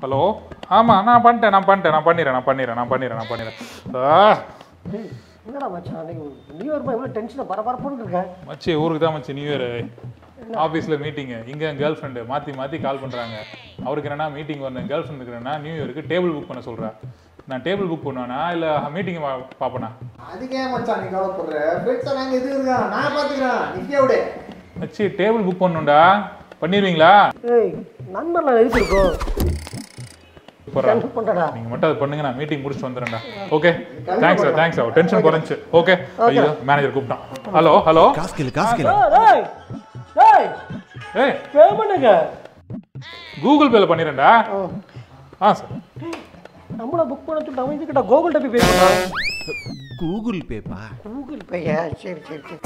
Hello ஆமாம் நான் பண்ணிட்டேன் நான் பண்ணிட்டேன் நான் பண்ணிடுறேன் நான் பண்ணிடுறேன் நான் பண்ணிடுறேன் நான் பண்ணிடுறேன் ஆ டேய் என்னடா மச்சான் நீ நியூ இயர் இவ்வளோ டென்ஷனாக பரபரப்புன்னு இருக்கேன் மச்சி ஊருக்கு தான் மச்சி நியூ இயர் ஆஃபீஸில் மீட்டிங்கு இங்கே என் கேர்ள் ஃப்ரெண்டு மாற்றி மாற்றி கால் பண்ணுறாங்க அவருக்கு என்னன்னா மீட்டிங் வரணும் கேர்ள் ஃப்ரெண்டுக்கு என்னன்னா நியூ இயருக்கு டேபிள் புக் பண்ண சொல்கிறேன் நான் டேபிள் புக் பண்ணுவேனா இல்லை மீட்டிங் பார்ப்பேனா அதுக்கு ஏன் மச்சான் நீ கவலைப்படுற ஃப்ரெண்ட்ஸை நாங்கள் எது இருக்கோம் நான் பார்த்துக்கிறேன் நிற்க விடு மச்சி டேபிள் புக் பண்ணணும்டா பண்ணிடுவீங்களா ஏய் நண்பர்ல எதுக்கு இருக்கோம் போடுறா என்ன பண்ணுறடா நீங்கள் மட்டும் அதை பண்ணுங்க நான் மீட்டிங் முடிச்சுட்டு வந்துடுறேன்டா okay thanks sir thanks sir tension குறைஞ்சி ஓகே ஐயோ மேனேஜர் கூப்பிட்டான் ஹலோ ஹலோ காசு கேளு காசு கேளு டேய் டேய் ஏய் பேமெண்ட்டுங்க கூகுள் பேல பண்ணிடுறேன்டா ஆ சார் நம்மள புக் பண்ண சொல்லிட்டு அவன் இதுக்கிட்ட கூகுள் டப்பி பே பண்ணுறான் கூகுள் பேப்பா கூகுள் பேயா சரி சரி சரி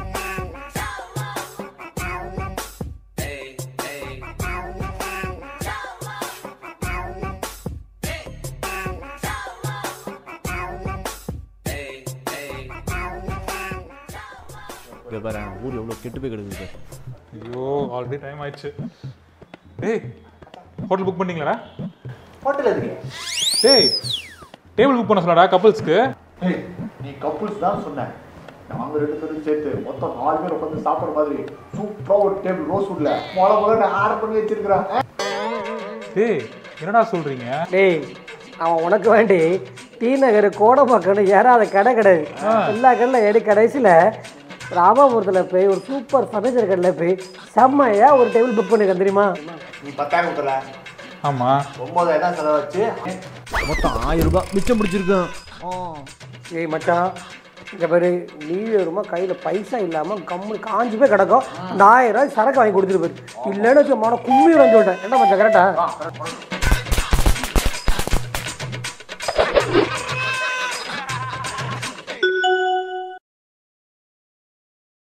இங்க பாரு ஊர் எவ்வளோ கெட்டு போய் கிடக்குது பாரு. ஐயோ ஆல்ரெடி டைம் ஆயிடுச்சு டேய் ஹோட்டல் புக் பண்ணீங்களாடா ஹோட்டல் எதுக்கு டேய் டேபிள் புக் பண்ண சொல்லடா கப்பல்ஸ்க்கு ஏய், நீ கப்புள்ஸ் தான் சொன்ன நாங்க ரெண்டு பேரும் சேர்த்து மொத்தம் நாலு பேர் உட்காந்து சாப்பிட்ற மாதிரி சூப்பரா ஒரு டேபிள் ரோஸ் வுட்ல மொள மொள நான் ஆர்டர் பண்ணி வச்சிருக்கிறேன் டேய் என்னடா சொல்றீங்க டேய் அவன் உனக்கு வேண்டி டி நகர் கோடம்பாக்கன்னு ஏறாத கடை கிடையாது எல்லா கடையில் ஏறி கடைசியில் ராமாபுரத்தில் போய் ஒரு சூப்பர் ஃபர்னிச்சர் கடையில் போய் செம்மையா ஒரு டேபிள் புக் பண்ணிருக்கேன் தெரியுமா நீ பத்தாயிரம் கொடுத்தல ஆமா ஒன்பதாயிரம் செலவு வச்சு மொத்தம் ஆயிரம் ரூபாய் மிச்சம் பிடிச்சிருக்கேன் ஏய் மச்சான் இந்த பேர் நியூ இயருமா கையில் பைசா இல்லாமல் கம்மு காஞ்சி போய் கிடக்கும் இந்த ஆயிரம் ரூபாய் சரக்கு வாங்கி கொடுத்துட்டு போயிரு இல்லைன்னு வச்சு மன கும்மி சொல்லிட்டேன் என்ன மச்சான் கரெக்டா